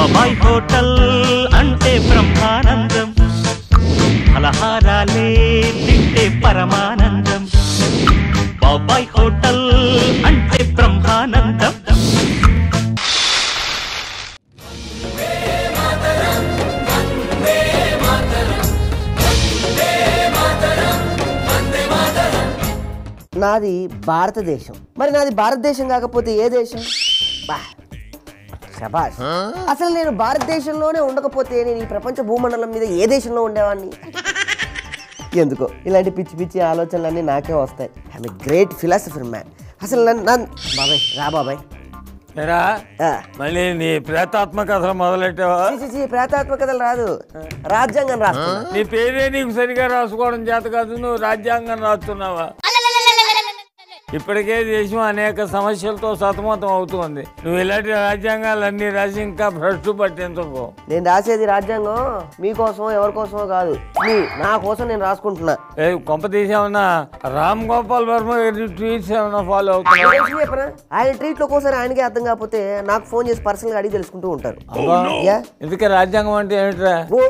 బాబాయ్ హోటల్ అంటే బ్రహ్మానందం ఫలహారాలే తింటే పరమానందం బాబాయ్ హోటల్ అంటే బ్రహ్మానందం నాది భారతదేశం మరి నాది భారతదేశం కాకపోతే ఏ దేశం బా శబాష్ అసలు నేను భారతదేశంలోనే ఉండకపోతే నేను ఈ ప్రపంచ భూమండలం మీద ఏ దేశంలో ఉండేవాడిని ఎందుకో ఇలాంటి పిచ్చి పిచ్చి ఆలోచనలన్నీ నాకే వస్తాయి ఐఎమ్ గ్రేట్ ఫిలాసఫర్ మ్యాన్ అసలు నన్ను నన్ను బాబాయ్ రా బాబాయ్ ఏరా ఆ. మళ్ళీ నీ ప్రేతాత్మ కథలు మొదలెట్టావా చీ, చీ, చీ, ప్రేతాత్మకథలు రాదు రాజ్యాంగం రాస్తున్నా నీ పేరే నీకు సరిగా రాసుకోవడం చేత కాదు నువ్వు రాజ్యాంగం రాస్తున్నావా ఇప్పటికే దేశం అనేక సమస్యలతో సతమతం అవుతుంది నువ్వు ఇలాంటి రాజ్యాంగాలన్నీ రాసి ఇంకా భ్రష్టు పట్టేందుకు నేను రాసేది రాజ్యాంగం మీకోసమో ఎవరి కోసమో కాదు మీ నా కోసం నేను రాసుకుంటున్నా ఏ కొంప తీసేమన్నా రామ్ గోపాల్ వర్మ గారి ట్వీట్స్ ఏమన్నా ఫాలో అవుతున్నావు నిజం చెప్పనా? ఆయన ట్రీట్లు ఒక్కోసారి ఆయనకే అర్థం కాకపోతే నాకు ఫోన్ చేసి పర్సనల్ గా అడిగి తెలుసుకుంటూ ఉంటారు యా? ఇందుకే రాజ్యాంగం అంటే ఏమిట్రా ఓ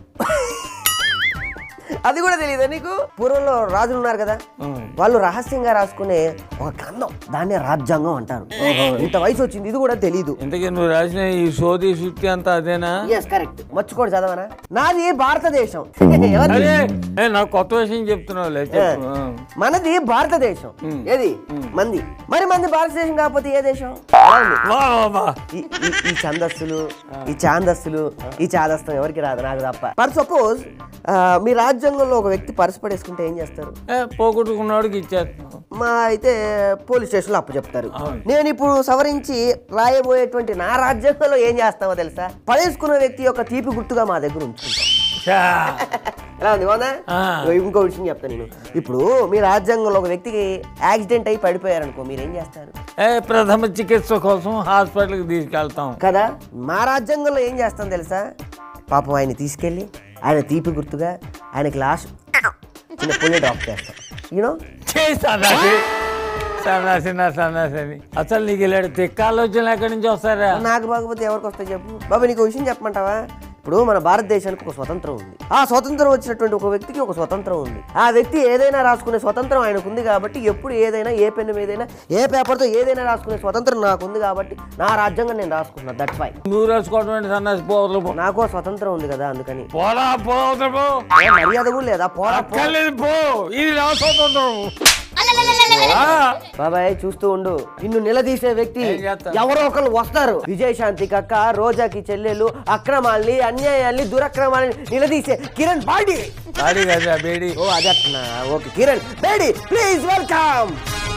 అది కూడా తెలియదా నీకు పూర్వంలో రాజులు ఉన్నారు కదా వాళ్ళు రహస్యంగా రాసుకునే ఒక గ్రంథం దాన్నే రాజ్యాంగం అంటారు ఇంత వయసు వచ్చింది ఇది కూడా తెలియదు ఇంతకీ నువ్వు రాసిన ఈ సోది సుత్తి అంతా అదేనా ఎస్ కరెక్ట్ మర్చిపోడు చదవనా నాది భారతదేశం ఎవరిది? అరే ఏ, నాకు కొత్త విషయం చెప్తున్నావులే చెప్పు ఆ. మనది భారతదేశం ఏది మంది మరి మంది భారతదేశం కాకపోతే ఏ దేశం ఎలా ఉంది? వా, వా, వా. ఈ- ఈ- ఈ ఛందస్సులు ఈ ఛాందస్సులు ఈ చాదస్తం ఎవరికి రాదు నాకు తప్ప ఫర్ సపోజ్ మీ రాజ్యాంగంలో ఒక వ్యక్తి పర్సు పడేసుకుంటే ఏం చేస్తారు ఏ, పోగొట్టుకున్నవాడికి ఇచ్చేస్తాం మా అయితే పోలీస్ స్టేషన్లో అప్పు చెప్తారు నేను ఇప్పుడు సవరించి రాయబోయేటువంటి నా రాజ్యాంగంలో ఏం చేస్తామో తెలుసా పడేసుకున్న వ్యక్తి యొక్క తీపి గుర్తుగా మా దగ్గర ఉంచుకుంటాం ఛా. ఎలా ఉంది బాగుందా ఆ. ఇంకో విషయం చెప్తాను నేను ఇప్పుడు మీ రాజ్యాంగంలో ఒక వ్యక్తికి యాక్సిడెంట్ అయి పడిపోయారనుకో మీరు ఏం చేస్తారు ఏ ప్రథమ చికిత్స కోసం హాస్పిటల్కి తీసుకెళ్తాం కదా మా రాజ్యాంగంలో ఏం చేస్తాం తెలుసా పాపం ఆయన తీసుకెళ్ళి ఆయన తీపి గుర్తుగా ఆయనకి లాస్ట్ చిన్న పుల్లి డ్రాప్ చేస్తాం యూనో చేయి సన్నాసి సన్నాసి నా సన్నాసి అని అసలు నీకు ఇలాంటి తిక్క ఆలోచనలు ఎక్కడి నుంచి వస్తారా నాకు బాగపోతే ఎవరికి వస్తాయి చెప్పు బాబా నీకు ఒక విషయం చెప్పమంటావా ఇప్పుడు మన భారతదేశానికి ఒక స్వతంత్రం ఉంది ఆ స్వతంత్రం వచ్చినటువంటి ఒక వ్యక్తికి ఒక స్వతంత్రం ఉంది ఆ వ్యక్తి ఏదైనా రాసుకునే స్వతంత్రం ఆయనకు ఉంది కాబట్టి ఎప్పుడు ఏదైనా ఏ పెన్ను మీదైనా ఏ పేపర్తో ఏదైనా రాసుకునే స్వతంత్రం నాకు ఉంది కాబట్టి నా రాజ్యాంగం నేను రాసుకున్నా దట్స్ వై నువ్వు రాసుకోవడం ఏంటి సన్నాసి పోవతలు పో నాకు ఆ స్వతంత్రం ఉంది కదా అందుకని పోరా పోవతలు పో ఏ మర్యాద కూడా లేదా పోరా పో అక్కర్లేదు పో ఇది నా స్వతంత్రం ఆ, బాబాయ్ చూస్తూ ఉండు నిన్ను నిలదీసే వ్యక్తి ఏం చేస్తా? ఎవరో ఒకరు వస్తారు విజయశాంతి కక్క రోజాకి చెల్లెలు అక్రమాల్ని అన్యాయాల్ని దురక్రమాల్ని నిలదీసే కిరణ్ బాడీ బాడీ కదా బేడి ఓ అదే అట్నా okay Kiran Bedi please welcome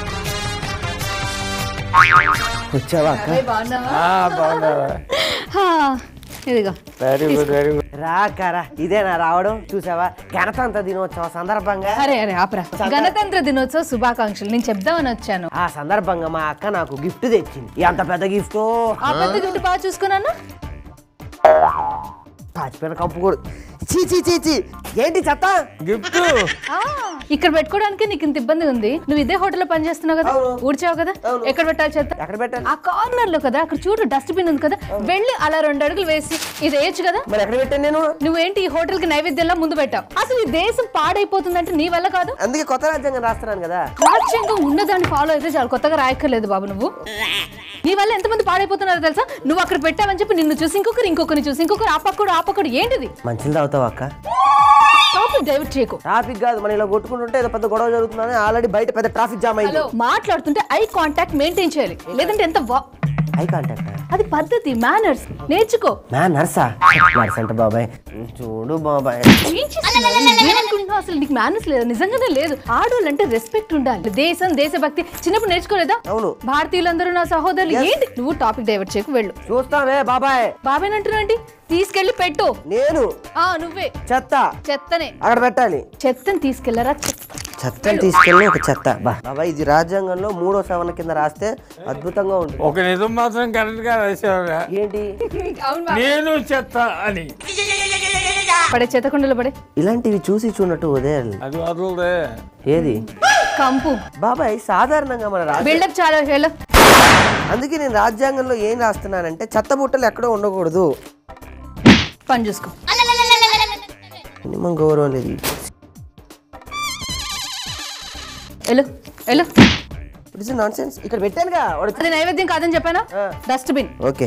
వచ్చావా అక్క ఆ, బాగున్నావా హా, ఇదిగో వెరీ గుడ్ వెరీ గుడ్ రాకరా ఇదేనా రావడం చూసావా గణతంత్ర దినోత్సవ సందర్భంగా అరే అరే ఆపరా గణతంత్ర దినోత్సవ శుభాకాంక్షలు నేను చెప్దామని వచ్చాను ఆ సందర్భంగా మా అక్క నాకు గిఫ్ట్ తెచ్చింది ఎంత పెద్ద గిఫ్ట్ ఆ పెద్ద గిఫ్ట్ బాగా చూసుకున్నాను పాచిపోయిన కంపు కూడా చీ చీ చీ చీ ఏంటి చెత్త గిఫ్ట్ ఆ, ఇక్కడ పెట్టుకోవడానికి నీకు ఇంత ఇబ్బంది ఉంది నువ్వు ఇదే హోటల్లో పనిచేస్తున్నావు కదా అవును. ఊడ్చావు కదా అవును. ఎక్కడ పెట్టాలి చెత్త ఎక్కడ పెట్టాలి ఆ కార్నర్ లో కదా అక్కడ చూడు డస్ట్బిన్ ఉంది కదా వెళ్ళి అలా రెండు అడుగులు వేసి ఇది వేయచ్చు కదా మరి ఎక్కడ పెట్టాను నేను నువ్వేంటి ఈ హోటల్ కి నైవేద్యంలా ముందు పెట్టావు అసలు ఈ దేశం పాడైపోతుందంటే నీ వల్ల కాదు అందుకే కొత్త రాజ్యాంగం రాస్తున్నాను కదా రాజ్యాంగం ఉన్నదాన్ని ఫాలో అయితే చాలు కొత్తగా రాయక్కర్లేదు బాబు నువ్వు నీ వల్ల ఎంతమంది పాడైపోతున్నారో తెలుసా నువ్వు అక్కడ పెట్టావని చెప్పి నిన్ను చూసి ఇంకొకరు ఇంకొకరిని చూసి ఇంకొకరు ఆ పక్కడు ఆ పక్కడు ఏంటిది మంచిది తాగుతావా అక్క టాపిక్ డైవర్ట్ చేయకు ట్రాఫిక్ కాదు మనం ఇలా కొట్టుకుంటుంటే ఏదో పెద్ద గొడవ జరుగుతుందని ఆల్రెడీ బయట పెద్ద ట్రాఫిక్ జామ్ అయింది హలో మాట్లాడుతుంటే ఐ కాంటాక్ట్ మెయింటైన్ చేయాలి లేదంటే ఎంత వా- ఐ కాంటాక్ట్ అది పద్ధతి మేనర్స్ నేర్చుకో నా నర్సా నర్స్ అంటే బాబాయ్ చూడు బాబాయ్ ఏం చేస్తున్నావు? ఏమనుకుంటున్నావు అసలు నీకు మేనర్స్ లేదు నిజంగానే లేదు ఆడోళ్ళు అంటే రెస్పెక్ట్ ఉండాలి దేశం దేశభక్తి చిన్నప్పుడు నేర్చుకోలేదా అవును భారతీయులందరూ నా సహోదరులు ఏంటి నువ్వు టాపిక్ డైవర్ట్ చేయకు వెళ్ళు చూస్తావే బాబాయ్ బాబేనంటున్నాంటి తీసుకెళ్లి పెట్టు నేను ఆ నువ్వే చెత్త చెత్తనే అక్కడ పెట్టాలి చెత్తని తీసుకెళ్లరా చెత్త. చెత్తని తీసుకెళ్ళి ఒక చెత్త బా బాబాయ్ ఇది రాజ్యాంగంలో మూడో సవరణ కింద రాస్తే అద్భుతంగా ఉంటుంది ఒక నిజం మాత్రం కరెక్ట్ గా రాసేవరా ఏంటి నేను చెత్త అని పడే చెత్త కుండలో పడే ఇలాంటివి చూసి చూడట్టు ఉదయాలు అది వదలదే ఏది కంపు బాబాయ్ సాధారణంగా మన రాజ్యం బిల్డప్ చాలా హేళ అందుకే నేను రాజ్యాంగంలో ఏం రాస్తున్నానంటే చెత్త బుట్టలు ఎక్కడో ఉండకూడదు పని చూసుకో మినిమం గౌరవం లేదు వెళ్ళు వెళ్ళు ఇట్స్ నాన్ సెన్స్ ఇక్కడ పెట్టానుగా వాడు అది నైవేద్యం కాదని చెప్పానా ఆ. డస్ట్బిన్ ఓకే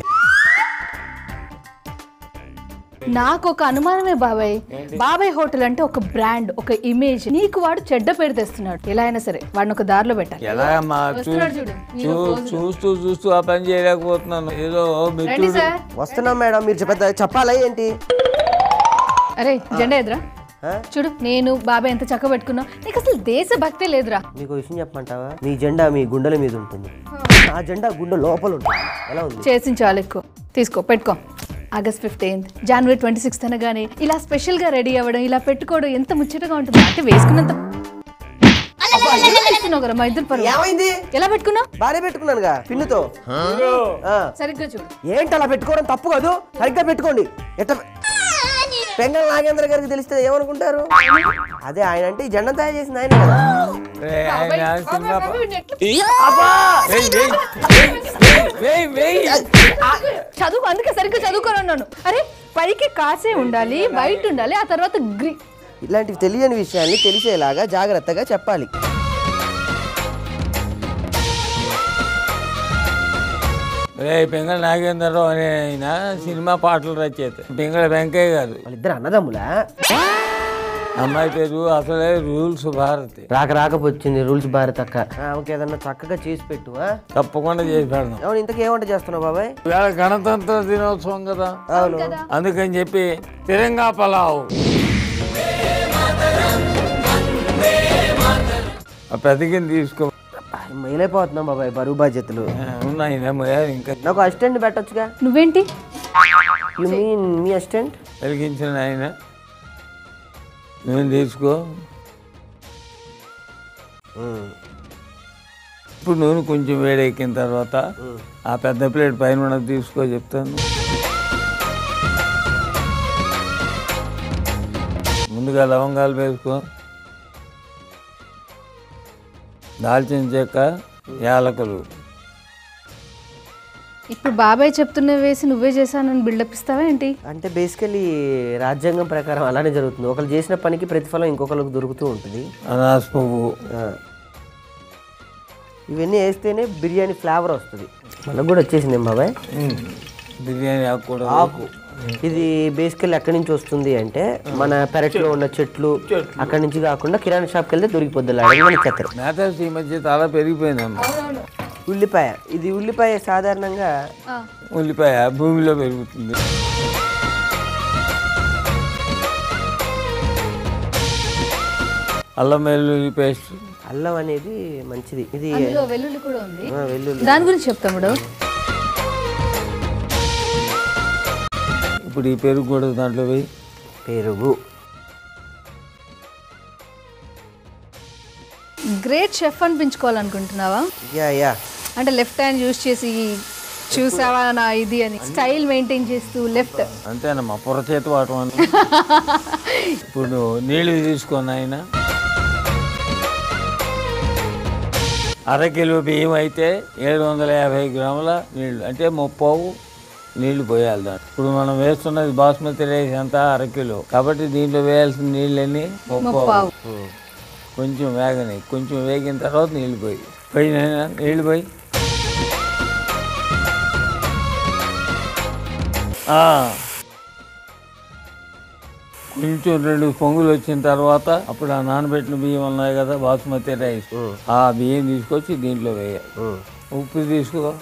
నాకు ఒక అనుమానమే బాబాయ్ బాబాయ్ హోటల్ అంటే ఒక బ్రాండ్ ఒక ఇమేజ్ నీకు వాడు చెడ్డ పేరు తెస్తున్నాడు ఎలా అయినా సరే వాడిని ఒక దారిలో పెట్టాలి ఎలా అమ్మా చూ- వస్తున్నాడు చూడు. చూ- చూస్తూ చూస్తూ ఆ పని చేయలేకపోతున్నాను ఏదో రండి మిత్రుడు సార్ వస్తున్నాం మేడం మీరు చెప్ప చెప్పాలా ఏంటి అరే జెండా ఎదురా ఆ? చూడు నేను బాబాయ్ ఎంత చక్క పెట్టుకున్నా నీకు అసలు దేశభక్తే లేదురా మీకు విషయం చెప్పమంటావా మీ జెండా మీ గుండెల మీద ఉంటుంది ఆ జెండా గుండె లోపల ఉంటుంది ఎలా ఉంది చేసిన చాలా ఎక్కువ తీసుకో పెట్టుకో August fifteenth January twenty sixth అనగానే ఇలా స్పెషల్ గా రెడీ అవ్వడం ఇలా పెట్టుకోవడం ఎంత ముచ్చటగా ఉంటుంది అంటే వేసుకున్నంత అబ్బా, ఎలా వేస్తున్నావు కదా మా ఇద్దరు పరువు ఏమైంది ఎలా పెట్టుకున్నావు బాగానే పెట్టుకున్నానుగా పిన్నుతో ఆ. సరిగ్గా చూడు ఏంటి అలా పెట్టుకోవడం తప్పు కాదు సరిగ్గా పెట్టుకోండి ఎట్ట పెంగళ నాగేంద్ర గారికి తెలిస్తే ఏమనుకుంటారు అదే ఆయన అంటే ఈ జెండా తయారు చేసింది ఆయన కదా రే, ఆయన సినిమా ప- వీడిని ఎట్లా- వేయ్, వేయ్, వేయ్, వేయ్, వేయ్. చదువు అందుకే సరిగ్గా చదువుకొని ఉన్నాను అరే పైకి కాసే ఉండాలి వైట్ ఉండాలి ఆ తర్వాత గ్రీ ఇలాంటివి తెలియని విషయాన్ని తెలిసేలాగా జాగ్రత్తగా చెప్పాలి రే పింగళ నాగేంద్రరావు అనే ఆయన సినిమా పాటలు రచయిత పింగళ వెంకయ్య గారు వాళ్ళిద్దరు అన్నదమ్ములా అమ్మాయి పేరు అసలే రూల్స్ భారతి రాక రాకపోచ్చింది రూల్స్ భారత్ అక్క ఓకే ఏదన్నా చక్కగా చేసి పెట్టు ఆ? తప్పకుండా చేసి పెడదాం అవును ఇంతకీ ఏమంట చేస్తున్నావు బాబాయ్ ఇవాళ గణతంత్ర దినోత్సవం కదా అవును అందుకని చెప్పి తిరంగా పలావ్ ఆ పెద్దగిని తీసుకో మైలైపోతున్నాం బాబాయ్ బరువు బాధ్యతలు ఆ, ఉన్నాయి నమ్మయ్య ఇంకా నాకు అసిస్టెంట్ పెట్టొచ్చుగా నువ్వేంటి యు మీన్ మీ అసిస్టెంట్ వెలిగించిన ఆయన నేను తీసుకో ఇప్పుడు నూనె కొంచెం వేడెక్కిన తర్వాత ఆ పెద్ద ప్లేట్ పైన ఉన్నది తీసుకో చెప్తాను ముందుగా లవంగాలు వేసుకో దాల్చిన చెక్క యాలకులు ఇప్పుడు బాబాయ్ చెప్తున్న వేసి నువ్వే చేశానని బిల్డప్ ఇస్తావా ఏంటి అంటే బేసికలీ రాజ్యాంగం ప్రకారం అలానే జరుగుతుంది ఒకరు చేసిన పనికి ప్రతిఫలం ఇంకొకరికి దొరుకుతూ ఉంటుంది అనాస పువ్వు ఆ. ఇవన్నీ వేస్తేనే బిర్యానీ ఫ్లేవర్ వస్తుంది మనకు కూడా వచ్చేసింది ఏం బాబాయ్ ఉమ్. బిర్యానీ ఆకు కూడా ఆకు ఇది బేసికల్ ఎక్కడి నుంచి వస్తుంది అంటే మన పెరట్లో ఉన్న చెట్లు అక్కడి నుంచి కాకుండా కిరాణా షాప్కి వెళ్తే దొరికిపోద్ది అడగమని చెత్తరు మేతస్ ఈ మధ్య చాలా పెరిగిపోయిందమ్మా ఉల్లిపాయ ఇది ఉల్లిపాయ సాధారణంగా ఉల్లిపాయ భూమిలో పెరుగుతుంది అల్లం వెల్లుల్లి పేస్ట్ అల్లం అనేది మంచిది ఇది అందులో వెల్లుల్లి కూడా ఉంది ఆ, వెల్లుల్లి దాని గురించి చెప్తాముడు ఇప్పుడు ఈ పెరుగు కూడా దాంట్లో పోయి పెరుగు గ్రేట్ షెఫ్ అనిపించుకోవాలనుకుంటున్నావా యా యా అంటే లెఫ్ట్ హ్యాండ్ యూస్ చేసి చూసావా నా ఇది అని స్టైల్ మెయింటైన్ చేస్తూ లెఫ్ట్ అంతేనమ్మా పొర చేతి వాటం అని ఇప్పుడు నీళ్ళు తీసుకొని ఆయన అర కిలో బియ్యం అయితే ఏడు వందల యాభై గ్రాముల నీళ్లు అంటే ముప్పావు నీళ్లు పోయాలి దాంట్లో ఇప్పుడు మనం వేస్తున్నది బాస్మతి రైస్ అంతా అర కిలో కాబట్టి దీంట్లో వేయాల్సిన నీళ్ళని ముప్పావు ముప్పావు కొంచెం వేగని కొంచెం వేగిన తర్వాత నీళ్ళు పోయి పోయిన నీళ్ళు పోయి ఆ. కొంచెం రెండు పొంగులు వచ్చిన తర్వాత అప్పుడు ఆ నానబెట్టిన బియ్యం ఉన్నాయి కదా బాస్మతి రైస్ ఆ బియ్యం తీసుకొచ్చి దీంట్లో వేయాలి ఉప్పు తీసుకో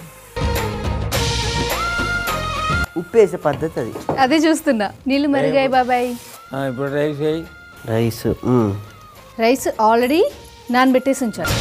ఉప్పు వేసే పద్ధతి అది అదే చూస్తున్నా నీళ్ళు మరిగాయి బాబాయ్ ఆ, ఇప్పుడు రైస్ వేయి రైస్ రైస్ ఆల్రెడీ నానబెట్టేసి ఉంచారు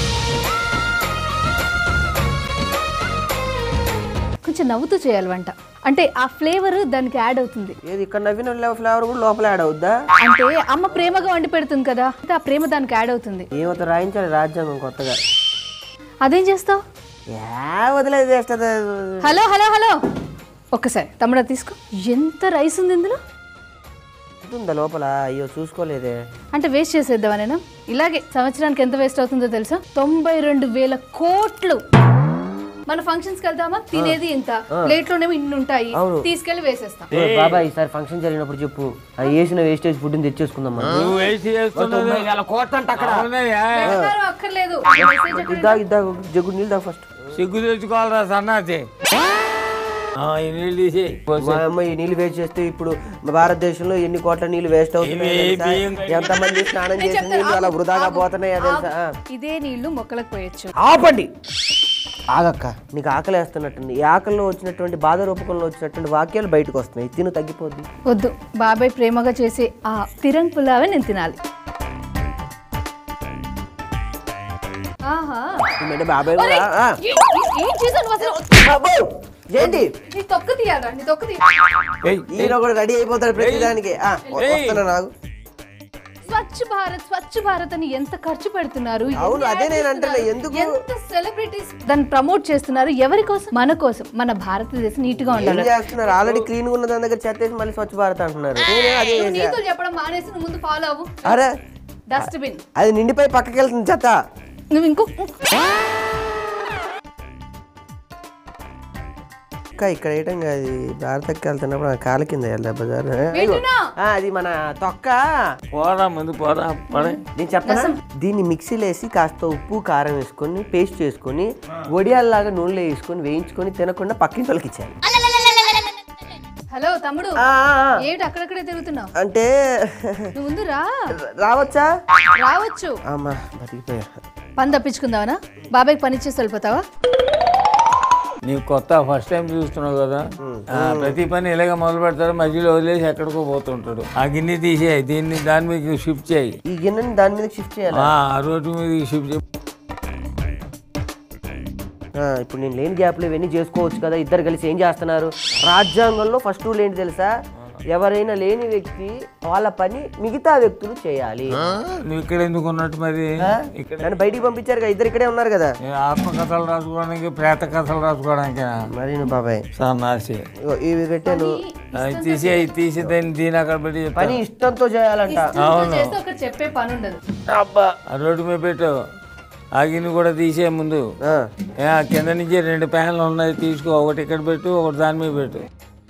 కొంచెం నవ్వుతూ చేయాలి వంట అంటే ఆ ఫ్లేవర్ దానికి యాడ్ అవుతుంది ఏది ఇక్కడ నవ్విన ఫ్లేవర్ కూడా లోపల యాడ్ అవుద్దా అంటే అమ్మ ప్రేమగా వండి పెడుతుంది కదా అంటే ఆ ప్రేమ దానికి యాడ్ అవుతుంది ఏమవుతా రాయించాలి రాజ్యాంగం కొత్తగా అదేం చేస్తావు యా వదిలేదు వేస్తుంది హలో హలో హలో ఒక్కసారి తమ్ముడా తీసుకో ఎంత రైస్ ఉంది ఇందులో ఉందా లోపల అయ్యో చూసుకోలేదే అంటే వేస్ట్ చేసేద్దామా నేను ఇలాగే సంవత్సరానికి ఎంత వేస్ట్ అవుతుందో తెలుసా తొంభై రెండు వేల కోట్లు మన ఫంక్షన్స్ కి వెళ్దామా తినేది ఇంత ప్లేట్ లోనేమో ఇన్ని ఉంటాయి తీసుకెళ్లి వేసేస్తాం ఓ బాబాయ్ ఈసారి ఫంక్షన్ జరిగినప్పుడు చెప్పు ఆ వేసిన వేస్టేజ్ ఫుడ్ తెచ్చేసుకుందాం మనం నువ్వు వేసి చేస్తున్నది అవునయ్యా. వెళ్తారు అక్కర్లేదు మెసేజ్ అక్కడ ఇద్దా ఇద్దా జగ్గు నీళ్ళు దా ఫస్ట్ సిగ్గు తెచ్చుకోవాలరా సన్నాసి ఆ, ఈ నీళ్ళు తీసి మా అమ్మ ఈ నీళ్ళు వేస్ట్ చేస్తే ఇప్పుడు భారతదేశంలో ఎన్ని కోట్ల నీళ్ళు వేస్ట్ అవుతున్నాయి ఇవి తెలుసా? బియ్యం- ఎంతమంది స్నానం చేసిన నీళ్ళు అలా వృధాగా పోతున్నాయో తెలుసా ఆ. ఇదే నీళ్లు మొక్కలకు పోయొచ్చు ఆపండి ఆగక్క నీకు ఆకలి వేస్తున్నట్టుంది ఈ ఆకలిలో వచ్చినటువంటి బాధ రూపకంలో వచ్చినటువంటి వాక్యాలు బయటకు వస్తున్నాయి తిను తగ్గిపోద్ది వద్దు బాబాయ్ ప్రేమగా చేసే ఆ తిరంగ్ పులావే నేను తినాలి ఆహా అంటే బాబాయ్ కూడా ఆ. ఏ- ఏ- ఏం చేశాను అసలు అబ్బో! ఏంటి నీ తొక్క తీయాలా నీ తొక్క తీయ ఏయ్, ఈయన కూడా రెడీ అయిపోతాడు ప్రతిదానికి ఆ, వ- ఏయ్. వస్తున్నా నాకు స్వచ్ఛ భారత్ స్వచ్ఛ భారత్ అని ఎంత ఖర్చు పెడుతున్నారు అవును, ఎన్ని అదే ads నేను అంటున్నా. ఇస్తున్నారు, ఎందుకు? ఎంత సెలబ్రిటీస్ దాన్ని ప్రమోట్ చేస్తున్నారు ఎవరి కోసం మన కోసం మన భారతదేశం నీట్ గా ఏం ఉండాలి చేస్తున్నారు ఆల్రెడీ క్లీన్ గా ఉన్న దాని దగ్గర చెత్త వేసి మళ్ళీ స్వచ్ఛ భారత్ అంటున్నారు నేనే అదే నువ్వు చేశా. నీతులు చెప్పడం మానేసి నువ్వు ముందు ఫాలో అవ్వు అరే డస్ట్బిన్ అది నిండిపోయి పక్కకి వెళ్తుంది చెత్త నువ్వు ఇంకో ఇంకా ఇక్కడ వేయటం కాదు భారతకి వెళ్తున్నప్పుడు నా కాళ్ళ కింద వెళ్ళా బజార్ వింటున్నా? అది మన తొక్క పోరా ముందు పోరా పడే నేను చెప్పనా దీన్ని మిక్సీలో వేసి కాస్త ఉప్పు కారం వేసుకొని పేస్ట్ చేసుకొని వడియాల్లాగా నూనెలో వేసుకొని వేయించుకొని తినకుండా పక్కింటి వాళ్ళకి ఇచ్చాను హలో తమ్ముడు ఆ, ఆ, ఆ. ఏమిటి అక్కడక్కడే తిరుగుతున్నావు అంటే నువ్వు ముందు రా రావచ్చా రావచ్చు అమ్మా బతికిపోయా పని తప్పించుకుందావనా బాబాయ్కి పని ఇచ్చేసి వెళ్ళిపోతావా నీకు కొత్త ఫస్ట్ టైం చూస్తున్నావు కదా ఆ, ప్రతి పని ఇలాగ మొదలు పెడతాడు మధ్యలో వదిలేసి ఎక్కడికో పోతుంటాడు ఆ గిన్నె తీసేయి దీన్ని దాని మీద షిఫ్ట్ చేయి ఈ గిన్నెని దాని మీద షిఫ్ట్ చేయాలి ఆ ఆ రోడ్డు మీద షిఫ్ట్ చేయి ఆ, ఇప్పుడు నేను లేని గ్యాప్లో ఇవన్నీ చేసుకోవచ్చు కదా ఇద్దరు కలిసి ఏం చేస్తున్నారు రాజ్యాంగంలో ఫస్ట్ రూల్ ఏంటి తెలుసా ఎవరైనా లేని వ్యక్తి వాళ్ళ పని మిగతా వ్యక్తులు చేయాలి నువ్వు ఇక్కడ ఎందుకు ఉన్నట్టు మరి ఇక్కడ నన్ను బయటికి పంపించారు కదా ఇద్దరు ఇక్కడే ఉన్నారు కదా ఏ ఆత్మకథలు రాసుకోవడానికి ప్రేత కథలు రాసుకోవడానికి మరి నువ్వు బాబాయ్ సన్నాసి ఇగో ఇవి పెట్టాను అది తీసి అవి తీసి దాన్ని దీని అక్కడ పెట్టి చెప్తా. పని ఇష్టంతో చేయాలంట ఇష్టంతో చేస్తే ఒకటి చెప్పే పని ఉండదు ఆ రోడ్డు మీద పెట్టు ఆ గిన్నె కూడా తీసే ముందు ఆ, ఏ, ఆ కింద నుంచి రెండు ప్యాన్లు ఉన్నాయి తీసుకో ఒకటి ఇక్కడ పెట్టు ఒకటి దాని మీద పెట్టు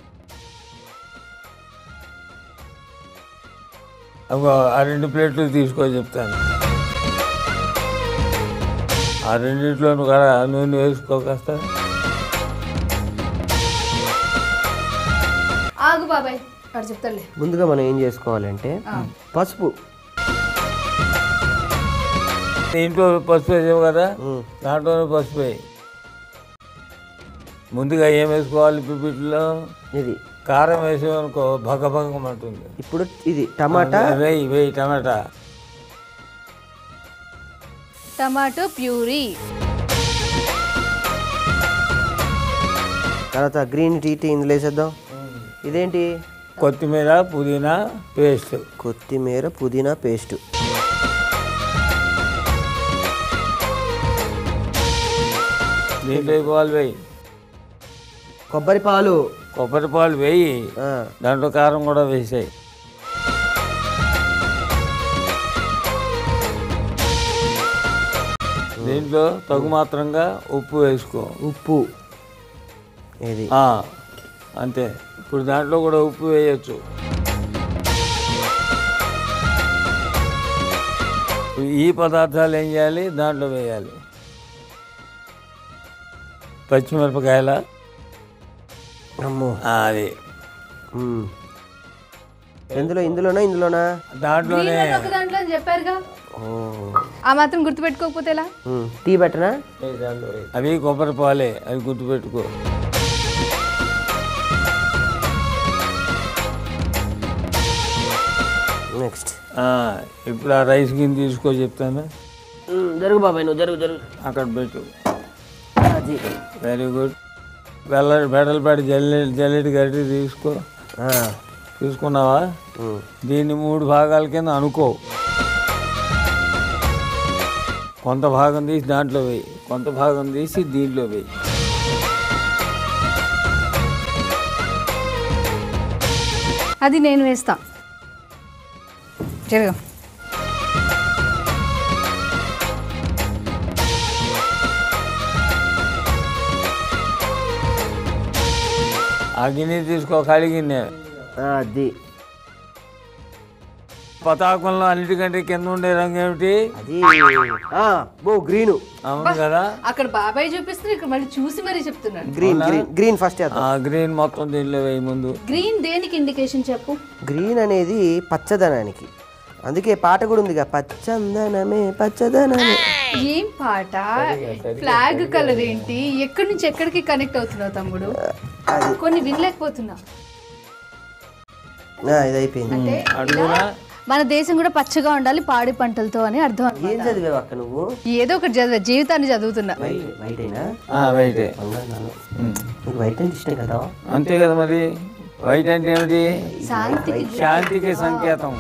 అగో ఆ రెండు ప్లేట్లు తీసుకో చెప్తాను ఆ రెండిట్లోనూ కూడా నూనె వేసుకో కాస్త ఆగు బాబాయ్ అక్కడ చెప్తాలే ముందుగా మనం ఏం చేసుకోవాలంటే పసుపు ఇంట్లో పసుపు వేసావు కదా దాంట్లోనే పసుపు వేయి ముందుగా ఏం వేసుకోవాలి పిపిట్లో ఇది కారం వేసామనుకో భగ భగమంటుంది ఇప్పుడు ఇది టమాటా వేయి వేయి టమాటా టమాటో ప్యూరీ తర్వాత గ్రీన్ టీ టీ ఇందులో వేసేద్దాం ఇదేంటి కొత్తిమీర పుదీనా పేస్ట్ కొత్తిమీర పుదీనా పేస్ట్ దీంట్లో ఈ పాలు వేయి కొబ్బరి పాలు కొబ్బరి పాలు వేయి ఆ, దాంట్లో కారం కూడా వేసాయి దీంట్లో తగు మాత్రంగా ఉప్పు వేసుకో ఉప్పు ఇది ఆ, అంతే ఇప్పుడు దాంట్లో కూడా ఉప్పు వేయచ్చు ఈ పదార్థాలు ఏం చేయాలి దాంట్లో వేయాలి పచ్చిమిరపకాయల అమ్మో ఆ, అది మ్మ్. ఎందులో ఇందులోనా ఇందులోనా దాంట్లోనే గ్రీన్ ఒక దాంట్లో అని చెప్పారుగా ఓ ఆ మాత్రం గుర్తుపెట్టుకోకపోతే ఎలా మ్మ్. టీ పెట్టనా అవి కొబ్బరి పాలే అవి గుర్తుపెట్టుకో నెక్స్ట్ ఆ, ఇప్పుడు ఆ రైస్ గిన్నె తీసుకో చెప్తాను జరుగు బాబాయ్ నువ్వు జరుగు జరుగు అక్కడ పెట్టు అది వెరీ గుడ్ వెల్ల బెడలపాటి జల్లె జల్లెడి గట్టి తీసుకో ఆ, తీసుకున్నావా మ్మ్. దీన్ని మూడు భాగాల కింద అనుకో కొంత భాగం తీసి దాంట్లో వేయి కొంత భాగం తీసి దీంట్లో వేయి అది నేను వేస్తా జరగ ఆ గిన్నె తీసుకో ఖాళీ గిన్నె ఆ, అది పతాకంలో అన్నిటికంటే కింద ఉండే రంగు ఏమిటి అది ఆ, బో గ్రీన్ అవును కదా అక్కడ బాబాయ్ చూపిస్తే ఇక్కడ మళ్ళీ చూసి మరీ చెప్తున్నాడు గ్రీన్ గ్రీన్ గ్రీన్ ఫస్ట్ వేద్దాం ఆ గ్రీన్ మొత్తం దీనిలో వేయి ముందు గ్రీన్ దేనికి ఇండికేషన్ చెప్పు గ్రీన్ అనేది పచ్చదనానికి అందుకే పాట కూడా ఉందిగా పచ్చందనమే పచ్చదనమే ఏం పాట ఫ్లాగ్ కలర్ ఏంటి ఎక్కడి నుంచి ఎక్కడికి కనెక్ట్ అవుతున్నావు తమ్ముడు కొన్ని వినలేకపోతున్నా ఆ, ఇది అయిపోయింది అంటే అడుగునా మన దేశం కూడా పచ్చగా ఉండాలి పాడి పంటలతో అని అర్థం అన్నమాట. ఏం చదివావు అక్క నువ్వు ఏదో ఒకటి చదివా జీవితాన్ని చదువుతున్నా వైట్ వైట్ అయినా రైటే నీకు వైట్ అంటే ఇష్టం కదా అంతే కదా మరి వైట్ అంటే ఏమిటి శాంతికి శాంతికి సంకేతం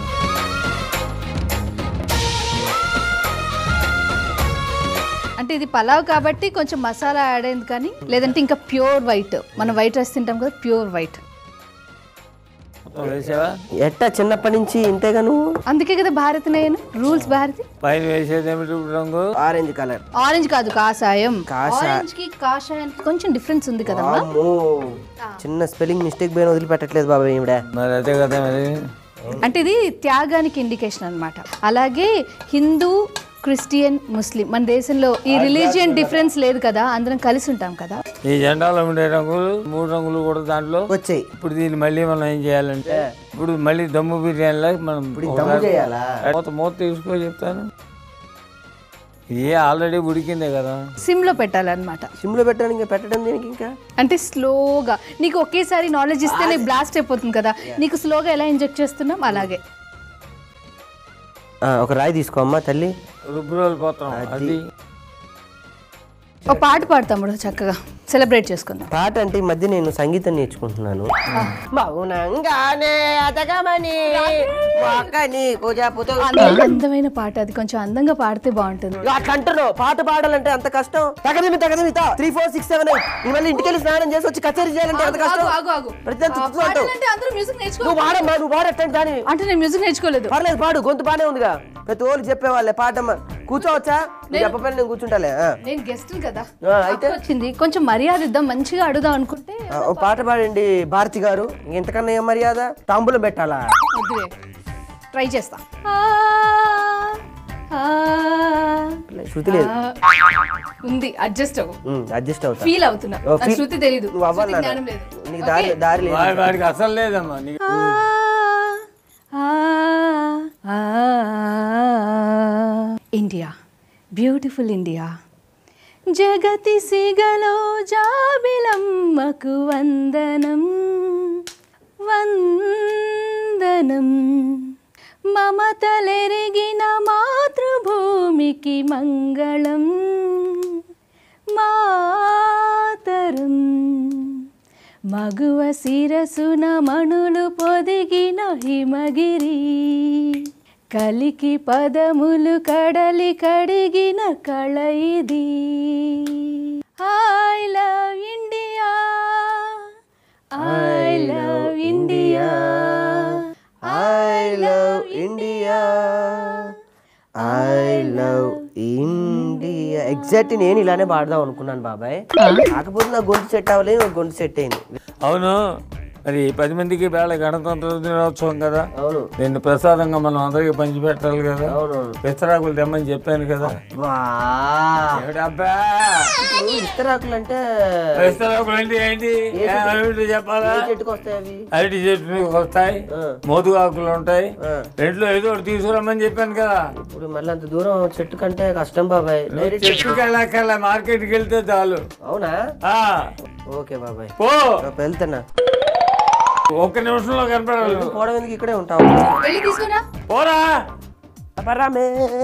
అంటే ఇది పలావ్ కాబట్టి కొంచెం మసాలా యాడ్ అయింది కానీ లేదంటే ఇంకా ప్యూర్ వైట్ మనం వైట్ రైస్ తింటాం కదా ప్యూర్ వైట్ మొత్తం వేసావా ఎట్టా చిన్నప్పటి నుంచి ఇంతేగా నువ్వు అందుకే కదా భారత్ నేను రూల్స్ భారతి పైన వేసేది ఏమిటి ఇప్పుడు రంగు ఆరెంజ్ కలర్ ఆరెంజ్ కాదు కాషాయం కాషాయ. ఆరెంజ్ కి కాషాయానికి కొంచెం డిఫరెన్స్ ఉంది కదమ్మా అమ్మో చిన్న స్పెల్లింగ్ మిస్టేక్ పోయిన వదిలిపెట్టట్లేదు బాబాయ్ ఈవిడ మరి అదే కదా మరి అంటే ఇది త్యాగానికి ఇండికేషన్ అన్నమాట అలాగే హిందూ క్రిస్టియన్ ముస్లిం మన దేశంలో ఈ రిలీజియన్ డిఫరెన్స్ లేదు కదా అందరం కలిసి ఉంటాం కదా ఈ జెండాలో ఉండే రంగులు మూడు రంగులు కూడా దాంట్లో వచ్చాయి ఇప్పుడు దీన్ని మళ్ళీ మనం ఏం చేయాలంటే ఇప్పుడు మళ్ళీ దమ్ము బిర్యానీలా మనం దమ్ము చేయాలా? మూత మూత తీసుకో చెప్తాను ఇది ఆల్రెడీ ఉడికిందే కదా సిమ్ లో పెట్టాలన్నమాట సిమ్లో పెట్టడానికి ఇంకా పెట్టడం దీనికి ఇంకా అంటే స్లోగా నీకు ఒకేసారి నాలెడ్జ్ ఇస్తే నీకు బ్లాస్ట్ అయిపోతుంది కదా నీకు స్లోగా ఎలా ఇంజెక్ట్ చేస్తున్నాం అలాగే ఆ, ఒక రాయి తీసుకో అమ్మా తల్లి రుబ్బురోలు పోతాం అది ఒక పాట పాడతాము చక్కగా సెలబ్రేట్ చేసుకుందాం పాట అంటే ఈ మధ్య నేను సంగీతం నేర్చుకుంటున్నాను మౌనంగానే అతగమని మొక్కని పూజాపుతో అంద- అందమైన పాట అది కొంచెం అందంగా పాడితే బాగుంటుంది అట్లా అంటున్నావు పాట పాడాలంటే అంత కష్టం తగదిమి తగదిమి three four six seven eight నీ మళ్ళీ ఇంటికి వెళ్ళి స్నానం చేసి వచ్చి కచేరీ చేయాలంటే ఎంత కష్టం ఆగు, ఆగు, ఆగు. ప్రతిదాన్ని ఆ, తుత్తుతూ అంటావు. పాడాలంటే అందరూ మ్యూజిక్ నేర్చుకో నువ్వు పాడమ్మా నువ్వు పాడట్టండి దాని అంటే నేను మ్యూజిక్ నేర్చుకోలేదు పర్లేదు పాడు గొంతు బానే ఉందిగా ప్రతి ఓళ్ళు చెప్పేవాళ్ళే పాటమ్మ కూర్చోవచ్చా నువ్వు చెప్పపైన నేను కూర్చుంటాలే ఆ. నేను గెస్ట్ కదా ఆ, అయితే అక్క వచ్చింది కొంచెం మర్యాద ఇద్దాం మంచిగా అడుగుదాం అనుకుంటే ఆ, ఓ పాట పాడండి భారతి గారు ఇంతకన్నా ఏం మర్యాద తాంబూలం పెట్టాలా వద్దులే ట్రై చేస్తా ఆ, ఆ, శృతి లేదు ఆ. ఉంది అడ్జస్ట్ అవ్వు అడ్జస్ట్ అవుతా ఫీల్ అవుతున్నా ఓ, నాకు feel- శృతి తెలీదు నువ్వు అవ్వాలి శృతి నాన్న. జ్ఞానం లేదు నీకు దారి దారి లేదు వాడి వాడికి అసలు లేదమ్మా నీకు ఆ, ఆ, ఆ, ఇండియా బ్యూటిఫుల్ ఇండియా జగతి సిగలో జాబిలమ్మకు వందనం వందనం మమతలెరిగిన మాతృభూమికి మంగళం మాతరం మగువ శిరసున మణులు పొదిగిన హిమగిరి కలికి పదములు కడలి కడిగిన కళ ఇది I love India I love India I love India I love India exact నేను ఇలానే పాడదాం అనుకున్నాను బాబాయ్ కాకపోతే నా గొంతు సెట్ అవ్వలేదు నా గొంతు సెట్ అయింది అవును మరి పది మందికి వేళ గణతంత్ర దినోత్సవం కదా అవును దీన్ని ప్రసాదంగా మనం అందరికీ పంచిపెట్టాలి కదా అవునవును విస్తరాకులు తెమ్మని చెప్పాను కదా వా ఏమిటబ్బా ఇప్పుడు ఇస్తరాకులు అంటే విస్తరాకులు అంటే ఏంటి ఏమిటి చెప్పాలా ఏ చెట్టుకు వస్తాయి అవి అరటి చెట్లు వస్తాయి ఆ. మోదుగు ఆకులు ఉంటాయి ఆ. రెంట్లో ఏదో ఒకటి తీసుకురమ్మని చెప్పాను కదా ఇప్పుడు మళ్ళీ అంత దూరం చెట్టు కంటే కష్టం బాబాయ్ డైరెక్ట్ చెట్టుకి వెళ్ళక్కర్లే మార్కెట్కి వెళ్తే చాలు అవునా ఆ, ఓకే బాబాయ్ పో రేపు వెళ్తున్నా ఒక్క నిమిషంలో కనపడాలి పోవడం ఎందుకు ఇక్కడే ఉంటావు వెళ్ళి తీసుకురా పోరా పరామే.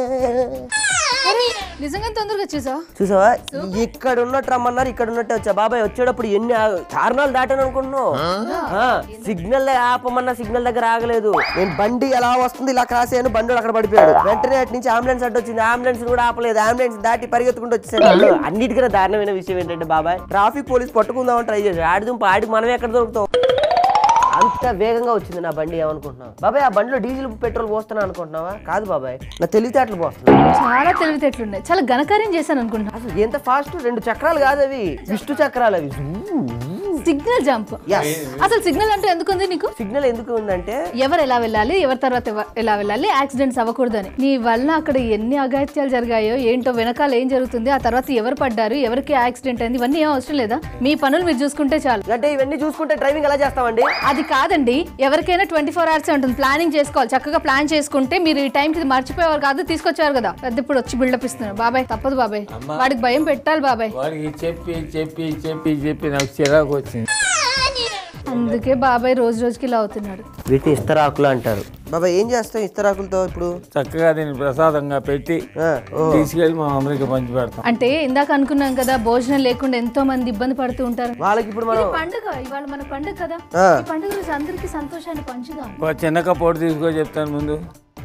నిజంగా తొందరగా వచ్చేసావా చూసావా ఇక్కడ ఉన్నట్టు రమ్మన్నారు ఇక్కడ ఉన్నట్టే వచ్చా బాబాయ్ వచ్చేటప్పుడు ఎన్ని ఆ- కారణాలు దాటాను అనుకుంటున్నావు సిగ్నల్ ఆపమన్నా సిగ్నల్ దగ్గర ఆగలేదు నేను బండి ఎలా వస్తుంది ఇలా క్రాస్ అయ్యాను బండి అక్కడ పడిపోయాడు వెంటనే అటు నుంచి అంబులెన్స్ అడ్డు వచ్చింది అంబులెన్స్ కూడా ఆపలేదు అంబులెన్స్ దాటి పరిగెత్తుకుంటూ వచ్చేసాడు అన్నిటికన్నా దారుణమైన విషయం ఏంటంటే బాబాయ్ ట్రాఫిక్ పోలీస్ పట్టుకుందామని ట్రై చేశాడు ఆడి దుంప ఆడికి మనం ఎక్కడ దొరుకుతాం అంత వేగంగా వచ్చింది నా బండి ఏమనుకుంటున్నావు బాబాయ్ ఆ బండిలో డీజిల్ పెట్రోల్ పోస్తున్నా అనుకుంటున్నావా కాదు బాబాయ్ నా తెలివితేటలు పోస్తున్నా చాలా తెలివితేటలున్నాయి చాలా ఘనకార్యం చేశాను అనుకుంటున్నా అసలు ఎంత ఫాస్ట్ రెండు చక్రాలు కాదు అవి విష్ణు చక్రాలు అవి సిగ్నల్ జంప్ Yes. అసలు సిగ్నల్ అంటే ఎందుకు ఉంది నీకు సిగ్నల్ ఎందుకు ఉందంటే ఎవరు ఎలా వెళ్ళాలి ఎవరి తర్వాత ఎవ- ఎలా వెళ్ళాలి యాక్సిడెంట్స్ అవ్వకూడదని నీ వల్ల అక్కడ ఎన్ని అఘాయిత్యాలు జరిగాయో ఏంటో వెనకాల ఏం జరుగుతుంది ఆ తర్వాత ఎవరు పడ్డారు ఎవరికి యాక్సిడెంట్ అయింది ఇవన్నీ ఏం అవసరం లేదా మీ పనులు మీరు చూసుకుంటే చాలు అంటే ఇవన్నీ చూసుకుంటే డ్రైవింగ్ ఎలా చేస్తామండి అది కాదండి ఎవరికైనా ట్వంటీ ఫోర్ అవర్స్ ఉంటుంది ప్లానింగ్ చేసుకోవాలి చక్కగా ప్లాన్ చేసుకుంటే మీరు ఈ టైంకి ఇది మర్చిపోయేవారు కాదు తీసుకొచ్చారు కదా పెద్ద ఇప్పుడు వచ్చి బిల్డప్ ఇస్తున్నారు బాబాయ్ తప్పదు బాబాయ్ వాడికి భయం పెట్టాలి బాబాయ్ వాడికి చెప్పి చెప్పి చెప్పి చెప్పి నాకు చిరాకు వచ్చింది అందుకే బాబాయ్ రోజు రోజుకి ఇలా అవుతున్నాడు వీటిని ఇస్తరాకులు అంటారు బాబా ఏం చేస్తాం ఇస్తరాకులతో ఇప్పుడు చక్కగా దీన్ని ప్రసాదంగా పెట్టి ఆ, ఓ తీసుకెళ్ళి మా అందరికి పంచి పెడతాం అంటే ఇందాక అనుకున్నాం కదా భోజనం లేకుండా ఎంతో మంది ఇబ్బంది పడుతూ ఉంటారు వాళ్ళకి ఇప్పుడు మనం ఇది పండుగ ఇవాళ మన పండుగ కదా ఆ. ఈ పండుగ రోజు అందరికీ సంతోషాన్ని పంచుదాం ఒక చిన్న కప్పోటు తీసుకో చెప్తాను ముందు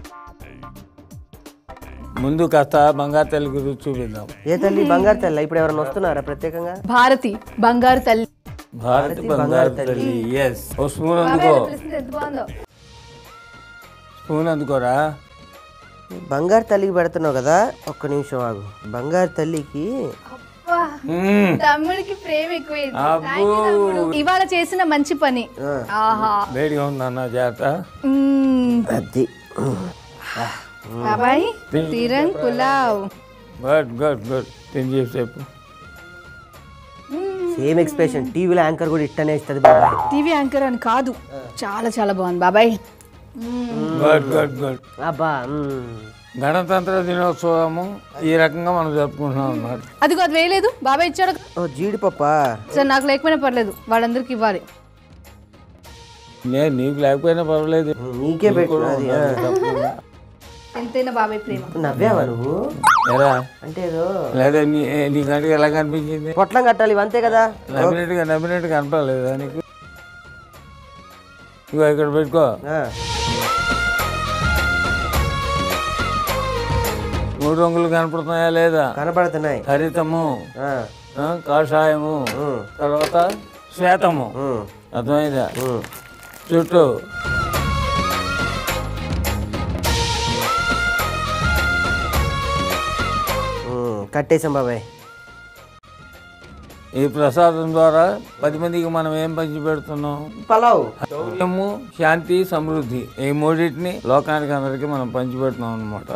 ముందు కాస్త బంగారు తల్లి గురించి చూపిద్దాం ఏ తల్లి బంగారు తల్లి ఇప్పుడు ఎవరైనా వస్తున్నారా ప్రత్యేకంగా భారతి బంగారు తల్లి భారతి బంగారు తల్లి ఎస్ ఓ స్పూన్ బాబాయ్ అందుకో ఇలా పిలిస్తే ఎంత బాగుందో స్పూన్ అందుకోరా బంగారు తల్లికి పెడుతున్నావు కదా ఒక్క నిమిషం ఆగు బంగారు తల్లికి అబ్బా, మ్మ్. తమ్ముడికి ప్రేమ ఎక్కువైంది అబ్బో. Thank you, తమ్ముడు. ఇవాళ చేసిన మంచి పని ఆహా వేడిగా ఉందన్న జాగ్రత్త మ్మ్. అది బాబాయ్ తీరంగ్ పులావ్ గుడ్ గుడ్ గుడ్ తిని చెప్పు చెప్పు సేమ్ ఎక్స్ప్రెషన్ టీవీలో యాంకర్ కూడా ఇట్టనే ఇస్తుంది బాబాయ్ టీవీ యాంకర్ అని కాదు చాలా చాలా బాగుంది బాబాయ్ గుడ్ గుడ్ గుడ్ అబ్బా మ్మ్. గణతంత్ర దినోత్సవము ఈ రకంగా మనం జరుపుకుంటున్నాం అన్నమాట అదిగో అది వేయలేదు బాబాయ్ ఇచ్చాడు ఓ జీడిపప్ప సరే నాకు లేకపోయినా పర్లేదు వాళ్ళందరికి ఇవ్వాలి నేను నీకు లేకపోయినా పర్వాలేదు నీకే పెట్టు అది ఆ. ఎంతైనా బాబాయ్ ప్రేమ నవ్వావా నువ్వు ఎరా అంటే ఏదో లేదా నీ నీ కంటికి ఎలా కనిపించింది పొట్లం కట్టాలి ఇవి అంతే కదా నవ్వినట్టుగా నవ్వినట్టు కనపడలేదా నీకు ఇగో ఇక్కడ పెట్టుకో ఆ. మూడు రంగులు కనపడుతున్నాయా లేదా కనపడుతున్నాయి హరితము ఆ. ఆ, కాషాయము ఉమ్. తర్వాత శ్వేతము ఉమ్. అర్థమైందా ఉమ్. చుట్టూ ఉమ్. కట్టేశాం బాబాయ్ ఈ ప్రసాదం ద్వారా పది మందికి మనం ఏం పంచి పెడుతున్నాం పలావ్ శౌర్యము శాంతి సమృద్ధి ఈ మూడింటిని లోకానికి అందరికీ మనం పంచి పెడుతున్నాం అనమాట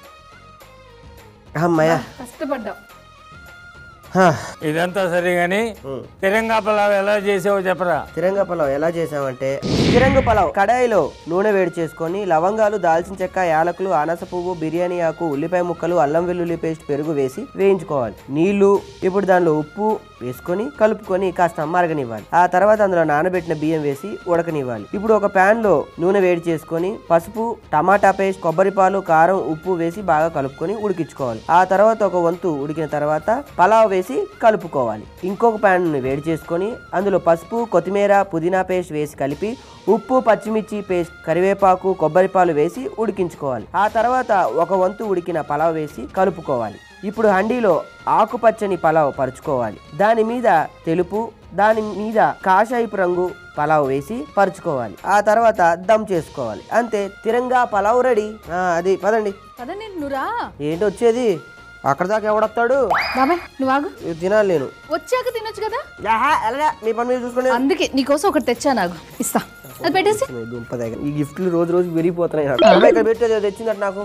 అమ్మయ్య కష్టపడ్డాం హా. ఇదంతా సరే కానీ ఉమ్. తిరంగా పలావ్ ఎలా చేసావో చెప్పరా తిరంగ పలావ్ ఎలా చేసామంటే తిరంగ పలావ్ కడాయిలో నూనె వేడి చేసుకొని లవంగాలు దాల్చిన చెక్క యాలకులు అనాస పువ్వు బిర్యానీ ఆకు ఉల్లిపాయ ముక్కలు అల్లం వెల్లుల్లి పేస్ట్ పెరుగు వేసి వేయించుకోవాలి నీళ్లు ఇప్పుడు దానిలో ఉప్పు వేసుకొని కలుపుకొని కాస్త మరగనివ్వాలి ఆ తర్వాత అందులో నానబెట్టిన బియ్యం వేసి ఉడకనివ్వాలి ఇప్పుడు ఒక పాన్ లో నూనె వేడి చేసుకొని పసుపు టమాటా పేస్ట్ కొబ్బరి పాలు కారం ఉప్పు వేసి బాగా కలుపుకొని ఉడికించుకోవాలి ఆ తర్వాత ఒక వంతు ఉడికిన తర్వాత పలావ్ వేసి కలుపుకోవాలి ఇంకొక ప్యాన్ వేడి చేసుకొని అందులో పసుపు కొత్తిమీర పుదీనా పేస్ట్ వేసి కలిపి ఉప్పు పచ్చిమిర్చి పేస్ట్ కరివేపాకు కొబ్బరి పాలు వేసి ఉడికించుకోవాలి ఆ తర్వాత ఒక వంతు ఉడికిన పలావ్ వేసి కలుపుకోవాలి ఇప్పుడు హండీలో ఆకుపచ్చని పలావ్ పరుచుకోవాలి దాని మీద తెలుపు దాని మీద కాషాయపు రంగు పలావ్ వేసి పరుచుకోవాలి ఆ తర్వాత దమ్ చేసుకోవాలి అంతే తిరంగా పలావ్ రెడీ ఆ, అది పదండి పద నేను నువ్వురా ఏంటి వచ్చేది అక్కడ దాకా ఎవడొస్తాడు బాబాయ్ నువ్వు ఆగు ఇది తినాలి నేను వచ్చాక తినొచ్చు కదా యాహా, ఎలాగా? మీ పని మీరు చూసుకోండి అందుకే నీకోసం ఒకటి తెచ్చా నాకు ఇస్తా అది పెట్టేసి దుంప దగ్గర ఈ గిఫ్ట్లు రోజు రోజు పెరిగిపోతున్నాయి నాకు. అమ్మాయి ఇక్కడ పెట్టేది అది తెచ్చిందట నాకు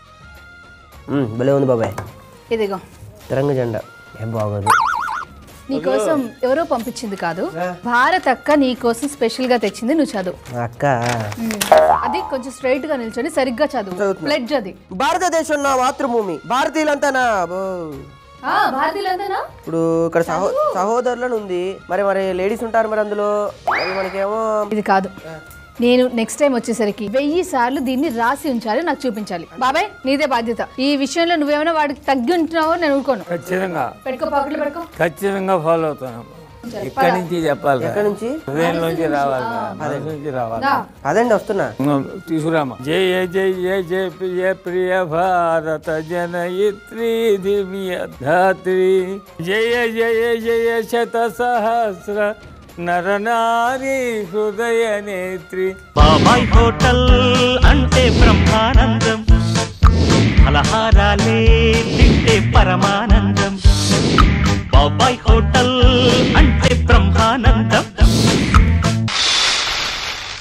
మ్మ్, భలే ఉంది బాబాయ్ ఇదిగో తిరంగ జెండా ఏం బాగోదు నీకోసం ఎవరో పంపించింది కాదు భారత్ అక్క నీకోసం స్పెషల్ గా తెచ్చింది నువ్వు చదువు మా అక్క ఉమ్. అది కొంచెం స్ట్రైట్ గా నిల్చొని సరిగ్గా చదువు ప్లెడ్జ్ అది భారతదేశం నా మాతృభూమి భారతీయులంతా నా అబ్బో. ఆ, భారతీయులందనా ఇప్పుడు ఇక్కడ సహో సహోదరులను ఉంది మరి మరి లేడీస్ ఉంటారు మరి అందులో మరి మనకేమో ఇది కాదు నేను నెక్స్ట్ టైం వచ్చేసరికి వెయ్యి సార్లు దీన్ని రాసి ఉంచాలి నాకు చూపించాలి బాబాయ్ నీదే బాధ్యత ఈ విషయంలో నువ్వేమైనా వాడికి తగ్గి ఉంటున్నావో నేను ఊరుకోను ఖచ్చితంగా పెట్టుకో పాకెట్లో పెట్టుకో ఖచ్చితంగా ఫాలో అవుతాను ఇక్కడి నుంచి చెప్పాలి ఇక్కడ నుంచి హృదయం నుంచి రావాలి మనసు నుంచి రావాలి దా. అదండి వస్తున్నా తీసుకురామా జయ జయ జయ ప్రియ ప్రియ భారత జనయిత్రి దివ్య ధాత్రి జయ జయ జయ శత సహస్ర నరనారి హృదయ నేత్రి బాబాయ్ హోటల్ అంటే బ్రహ్మానందం ఫలహారాలే తింటే పరమానందం బాబాయ్ హోటల్ అంటే బ్రహ్మానందం